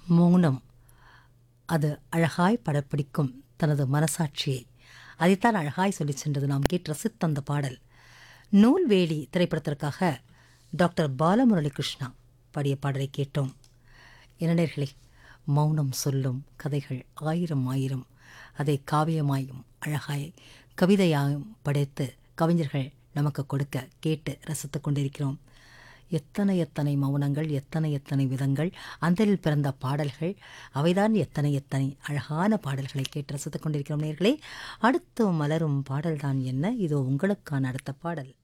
மௌனம் அது அழகாய் படப்பிடிக்கும் தனது மனசாட்சியை அதைத்தான் அழகாய் சொல்லிச் சென்றது நாம் கேட்டு ரசித்த அந்த பாடல் நூல்வேலி திரைப்படத்திற்காக டாக்டர் பாலமுரளி கிருஷ்ணா பாடிய பாடலை கேட்டோம் இளைஞர்களே மௌனம் சொல்லும் கதைகள் ஆயிரம் ஆயிரம் அதை காவியமாயும் அழகாய் கவிதையாயும் படைத்து கவிஞர்கள் நமக்கு கொடுக்க கேட்டு ரசித்துக் கொண்டிருக்கிறோம் எத்தனை எத்தனை மௌனங்கள் எத்தனை எத்தனை விதங்கள் அந்தரில் பிறந்த பாடல்கள் அவைதான் எத்தனை எத்தனை அழகான பாடல்களை கேட்டு ரசித்துக் கொண்டிருக்கிறோம் நேர்களே அடுத்து மலரும் பாடல்தான் என்ன இதோ உங்களுக்கான அடுத்த பாடல்